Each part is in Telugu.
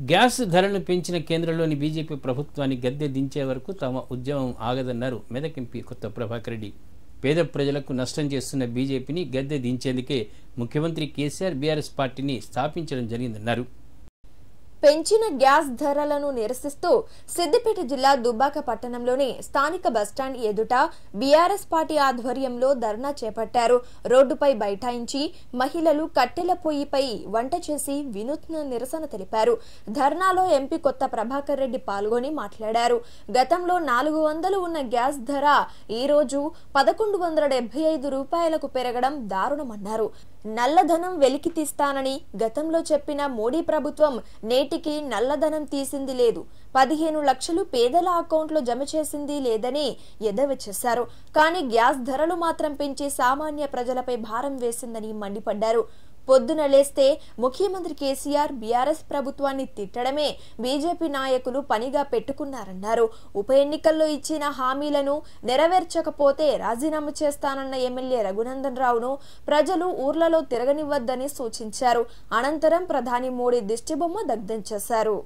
గ్యాస్ ధరలను పెంచిన కేంద్రంలోని బీజేపీ ప్రభుత్వాన్ని గద్దె దించే వరకు తమ ఉద్యమం ఆగదన్నారు మెదక్ ఎంపీ కొత్త ప్రభాకర్ రెడ్డి పేద ప్రజలకు నష్టం చేస్తున్న బీజేపీని గద్దె దించేందుకే ముఖ్యమంత్రి కేసీఆర్ బీఆర్ఎస్ పార్టీని స్థాపించడం జరిగిందన్నారు పెంచిన గ్యాస్ ధరలను నిరసిస్తూ సిద్దిపేట జిల్లా దుబ్బాక పట్టణంలోని స్థానిక బస్టాండ్ ఎదుట బీఆర్ఎస్ పార్టీ ఆధ్వర్యంలో ధర్నా చేపట్టారు రోడ్డుపై బైఠాయించి మహిళలు కట్టెల పొయ్యిపై వంట చేసి వినూత్న నిరసన తెలిపారు ధర్నాలో ఎంపీ కొత్త ప్రభాకర్ రెడ్డి పాల్గొని మాట్లాడారు గతంలో నాలుగు వందలు ఉన్న గ్యాస్ ధర ఈ రోజు పదకొండు వందల డెబ్బై ఐదు రూపాయలకు పెరగడం దారుణమన్నారు నల్లధనం వెలికి తీస్తానని గతంలో చెప్పిన మోడీ ప్రభుత్వం నేటికి నల్లధనం తీసింది లేదు పదిహేను లక్షలు పేదల అకౌంట్లో జమ చేసింది లేదని ఎదవి చేశారు కానీ గ్యాస్ ధరలు మాత్రం పెంచి సామాన్య ప్రజలపై భారం వేసిందని మండిపడ్డారు పొద్దున లేస్తే ముఖ్యమంత్రి కేసీఆర్ బీఆర్ఎస్ ప్రభుత్వాన్ని తిట్టడమే బీజేపీ నాయకులు పనిగా పెట్టుకున్నారన్నారు ఉప ఎన్నికల్లో ఇచ్చిన హామీలను నెరవేర్చకపోతే రాజీనామా చేస్తానన్న ఎమ్మెల్యే రఘునందన్ రావును ప్రజలు ఊర్లలో తిరగనివ్వద్దని సూచించారు అనంతరం ప్రధాని మోడీ దిష్టిబొమ్మ దగ్ధం చేశారు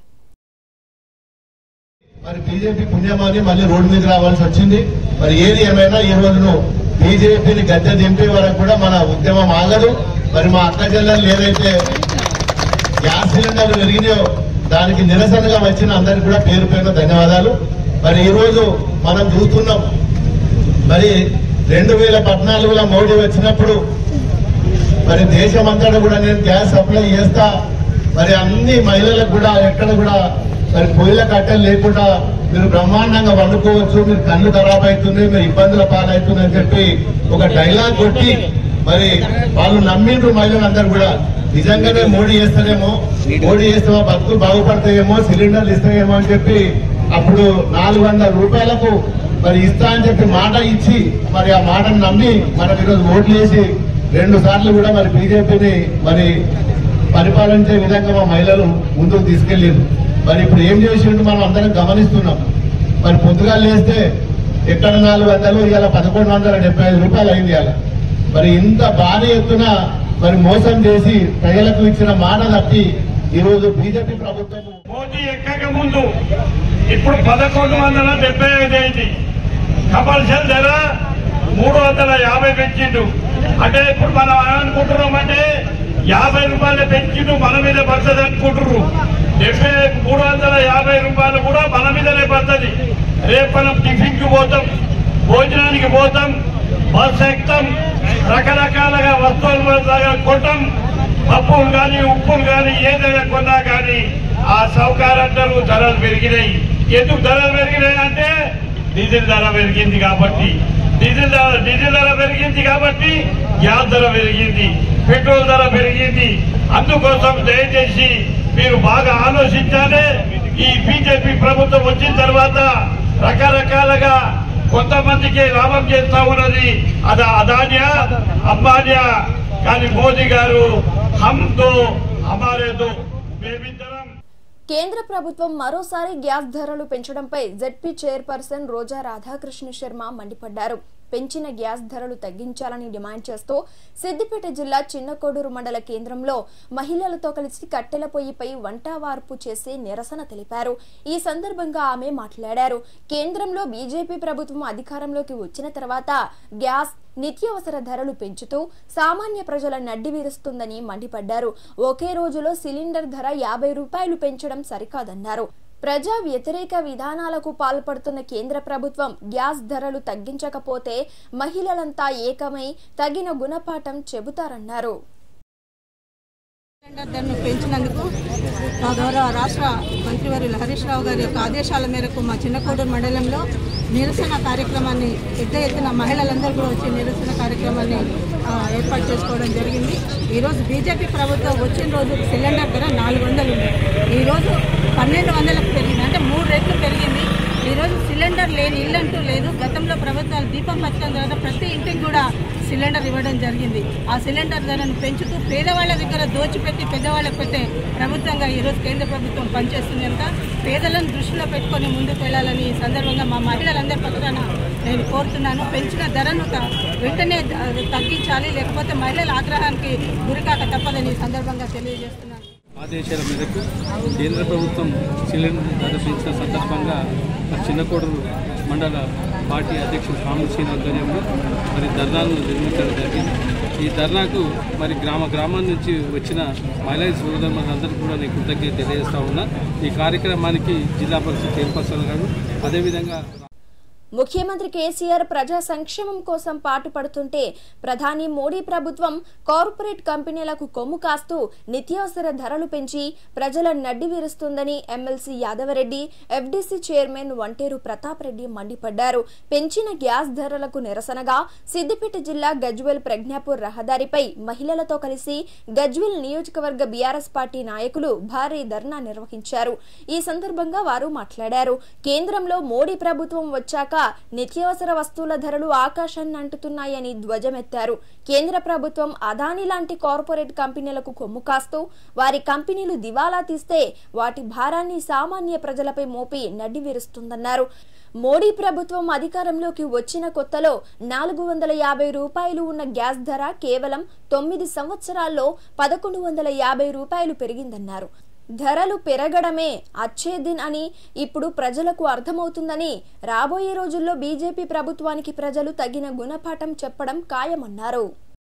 మరి బీజేపీ పుణ్యమాని మళ్ళీ రోడ్డు మీద రావాల్సి వచ్చింది మరి ఏది ఏమైనా ఈ రోజును బీజేపీని గద్దె దింపే వరకు కూడా మన ఉద్యమం ఆగదు మరి మా అక్క చెల్లెలు ఏదైతే గ్యాస్ సిలిండర్లు పెరిగినాయో దానికి నిరసనగా వచ్చిన అందరికి కూడా పేరు పేరున ధన్యవాదాలు మరి ఈ రోజు మనం చూస్తున్నాం మరి రెండు వేల పద్నాలుగులో మోడీ వచ్చినప్పుడు మరి దేశమంతటా కూడా నేను గ్యాస్ సప్లై చేస్తా మరి అన్ని మహిళలకు కూడా ఎక్కడ కూడా మరి పొయ్యిల కట్టెలు లేకుండా మీరు బ్రహ్మాండంగా వండుకోవచ్చు మీరు కళ్ళు ఖరాబ్ అవుతుంది మీరు ఇబ్బందుల పాలవుతుంది అని చెప్పి ఒక డైలాగ్ కొట్టి మరి వాళ్ళు నమ్మిండ్రు మహిళలందరూ కూడా నిజంగానే మోడీ చేస్తారేమో మోడీ చేస్తే మా బతుకులు బాగుపడతాయేమో సిలిండర్లు ఇస్తాయేమో అని చెప్పి అప్పుడు నాలుగు వందల రూపాయలకు మరి ఇస్తా అని చెప్పి మాట ఇచ్చి మరి ఆ మాటను నమ్మి మనం ఈరోజు ఓట్లు వేసి రెండు సార్లు కూడా మరి బీజేపీని మరి పరిపాలించే విధంగా మా మహిళలు ముందుకు తీసుకెళ్ళారు మరి ఇప్పుడు ఏం చేసిండు మనం అందరం గమనిస్తున్నాం మరి పొద్దుగా లేస్తే ఎక్కడ నాలుగు వందలు ఇవాళ పదకొండు వందల డెబ్బై ఐదు రూపాయలు అయింది ఇవాళ మరి ఇంత భారీ ఎత్తున మరి మోసం చేసి ప్రజలకు ఇచ్చిన మాట తప్పి ఈ రోజు బీజేపీ ప్రభుత్వం మోదీ ఎక్కక ముందు ఇప్పుడు పదకొండు వందల డెబ్బై ఐదు అయింది కమర్షియల్ ధర మూడు వందల యాభై పెంచిండు అంటే ఇప్పుడు మనం అనుకుంటున్నాం అంటే యాభై రూపాయలు పెంచిండు మన మీద పడుతుంది అనుకుంటున్నారు డెబ్బై మూడు వందల యాభై రూపాయలు కూడా మన మీదనే పడుతుంది రేపు మనం టిఫిన్ కి పోతాం భోజనానికి పోతాం బస్ ఎక్కుతాం రకరకాలుగా వస్తువులు మన కొట్టం పప్పులు కానీ ఉప్పులు కానీ ఏదైనా కొన్నా కానీ ఆ సౌకర్యాలు ధరలు పెరిగినాయి ఎందుకు ధరలు పెరిగినాయి అంటే డీజిల్ ధర పెరిగింది కాబట్టి డీజిల్ ధర డీజిల్ ధర పెరిగింది కాబట్టి గ్యాస్ ధర పెరిగింది పెట్రోల్ ధర పెరిగింది అందుకోసం దయచేసి మీరు బాగా ఆలోచించాలి ఈ బీజేపీ ప్రభుత్వం వచ్చిన తర్వాత రకరకాలుగా కొంతమందికి లాభం చేస్తా ఉన్నది అది అదాన్యా అంబాన్యా కానీ మోదీ గారు హమ్తో హమారేతో మేమిద్దరం కేంద్ర ప్రభుత్వం మరోసారి గ్యాస్ ధరలు పెంచడంపై జెడ్పీ చైర్పర్సన్ రోజా రాధాకృష్ణ శర్మ మండిపడ్డారు పెంచిన గ్యాస్ ధరలు తగ్గించాలని డిమాండ్ చేస్తూ సిద్దిపేట జిల్లా చిన్నకోడూరు మండల కేంద్రంలో మహిళలతో కలిసి కట్టెల పొయ్యిపై వంట వార్పు చేసి నిరసన తెలిపారు ఈ సందర్భంగా ఆమె మాట్లాడారు కేంద్రంలో బీజేపీ ప్రభుత్వం అధికారంలోకి వచ్చిన తర్వాత గ్యాస్ నిత్యావసర ధరలు పెంచుతూ సామాన్య ప్రజల నడ్డి విరుస్తుందని మండిపడ్డారు ఒకే రోజులో సిలిండర్ ధర యాభై రూపాయలు పెంచడం సరికాదన్నారు ప్రజా వ్యతిరేక విధానాలకు పాల్పడుతున్న కేంద్ర ప్రభుత్వం గ్యాస్ ధరలు తగ్గించకపోతే మహిళలంతా ఏకమై తగిన గుణపాఠం చెబుతారన్నారు సిలిండర్ ధరను పెంచినందుకు మా గౌరవ రాష్ట్ర మంత్రివర్యులు హరీష్ రావు గారి యొక్క ఆదేశాల మేరకు మా చిన్నకోడూరు మండలంలో నిరసన కార్యక్రమాన్ని పెద్ద ఎత్తున మహిళలందరూ కూడా వచ్చి నిరసన కార్యక్రమాన్ని ఆ, ఏర్పాటు చేసుకోవడం జరిగింది ఈరోజు బీజేపీ ప్రభుత్వం వచ్చిన రోజు సిలిండర్ ధర నాలుగు వందలు ఉంది ఈరోజు పన్నెండు వందలకు పెరిగింది అంటే మూడు రెట్లు పెరిగింది ఈరోజు సిలిండర్ లేని ఇల్లు అంటూ లేదు గతంలో ప్రభుత్వాలు దీపం పథకం ద్వారా ప్రతి ఇంటికి కూడా సిలిండర్ ఇవ్వడం జరిగింది ఆ సిలిండర్ ధరను పెంచుతూ పేదవాళ్ళ దగ్గర దోచిపెట్టి పెద్దవాళ్ళకు పెట్టే ప్రభుత్వంగా ఈరోజు కేంద్ర ప్రభుత్వం పనిచేస్తుంది కనుక పేదలను దృష్టిలో పెట్టుకొని ముందుకు వెళ్ళాలని ఈ సందర్భంగా మా మహిళలందరి పక్షాన నేను కోరుతున్నాను పెంచిన ధరను త- వెంటనే ద- తగ్గించాలి లేకపోతే మహిళల ఆగ్రహానికి గురికాక తప్పదని ఈ సందర్భంగా తెలియజేస్తున్నాను ఆదేశాల మేరకు కేంద్ర ప్రభుత్వం సిలిండర్ ధర పెంచిన సందర్భంగా మరి చిన్నకోడూరు మండల పార్టీ అధ్యక్షుడు రాములు శ్రీని ఆధ్వర్యంలో మరి ధర్నాలను నిర్మించడం జరిగింది ఈ ధర్నాకు మరి గ్రామ గ్రామం నుంచి వచ్చిన మహిళా సోదరులందరికీ కూడా నేను కృతజ్ఞత తెలియజేస్తా ఉన్నా ఈ కార్యక్రమానికి జిల్లా పరిషత్ చైర్పర్సన్ గారు అదేవిధంగా ముఖ్యమంత్రి కేసీఆర్ ప్రజా సంక్షేమం కోసం పాటుపడుతుంటే ప్రధాని మోడీ ప్రభుత్వం కార్పొరేట్ కంపెనీలకు కొమ్ము కాస్తూ నిత్యావసర ధరలు పెంచి ప్రజల నడ్డి విరుస్తుందని MLC Yadavareddy FDC chairman Vanteru Pratap Reddy మండిపడ్డారు పెంచిన గ్యాస్ ధరలకు నిరసనగా సిద్దిపేట జిల్లా గజ్వెల్ ప్రజ్ఞాపూర్ రహదారిపై మహిళలతో కలిసి గజ్వెల్ నియోజకవర్గ బీఆర్ఎస్ పార్టీ నాయకులు భారీ ధర్నా నిర్వహించారు ఈ సందర్భంగా వారు మాట్లాడారు కేంద్రంలో మోడీ ప్రభుత్వం వచ్చాక నిత్యావసర వస్తువుల ధరలు ఆకాశాన్ని అంటుతున్నాయని ధ్వజమెత్తారు కేంద్ర ప్రభుత్వం అదాని లాంటి కార్పొరేట్ కంపెనీలకు కొమ్ము కాస్తూ వారి కంపెనీలు దివాలా తీస్తే వాటి భారాన్ని సామాన్య ప్రజలపై మోపి నడ్డి విరుస్తుందన్నారు మోడీ ప్రభుత్వం అధికారంలోకి వచ్చిన కొత్తలో నాలుగు వందల యాభై రూపాయలు ఉన్న గ్యాస్ ధర కేవలం తొమ్మిది సంవత్సరాల్లో పదకొండు వందల యాభై రూపాయలు పెరిగిందన్నారు ధరలు పెరగడమే అచ్చేదిన్ అని ఇప్పుడు ప్రజలకు అర్థమవుతుందని రాబోయే రోజుల్లో బీజేపీ ప్రభుత్వానికి ప్రజలు తగిన గుణపాఠం చెప్పడం ఖాయమన్నారు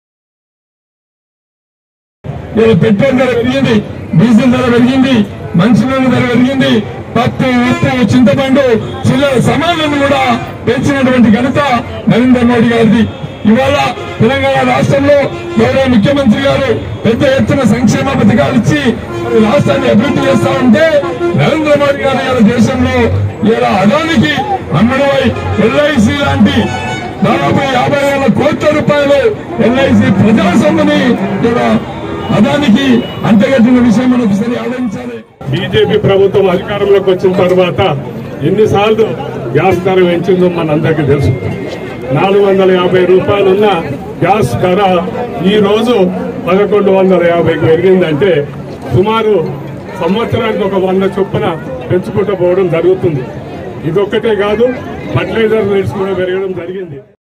ఇలా పెట్రోల్ ధర పెరిగింది డీజిల్ ధర పెరిగింది మంచినీళ్ళ ధర పెరిగింది పప్పు ఉప్పు చింతపండు చిల్లర సమానాన్ని కూడా పెంచినటువంటి ఘనత నరేంద్ర మోడీ గారిది ఇవాళ తెలంగాణ రాష్ట్రంలో గౌరవ ముఖ్యమంత్రి గారు పెద్ద ఎత్తున సంక్షేమ పథకాలు ఇచ్చి మరి రాష్ట్రాన్ని అభివృద్ధి చేస్తా ఉంటే నరేంద్ర మోడీ గారు ఇవాళ దేశంలో ఇలా అదానికి అమ్మడమై ఎల్ఐసి లాంటి దాదాపు యాభై వేల కోట్ల రూపాయలు ఎల్ఐసి ప్రజా సొమ్ముని ఇలా అదానికి అంతగట్టిన విషయం మనం ఒకసారి ఆలోచించాలి బీజేపీ ప్రభుత్వం అధికారంలోకి వచ్చిన తర్వాత ఎన్నిసార్లు గ్యాస్ ధర పెంచిందో మనందరికీ తెలుసు నాలుగు వందల యాభై రూపాయలున్న గ్యాస్ ధర ఈ రోజు పదకొండు వందల యాభైకి పెరిగిందంటే సుమారు సంవత్సరానికి ఒక వంద చొప్పున పెంచుకుంటూ పోవడం జరుగుతుంది ఇదొక్కటే కాదు ఫర్టిలైజర్ రేట్స్ కూడా పెరగడం జరిగింది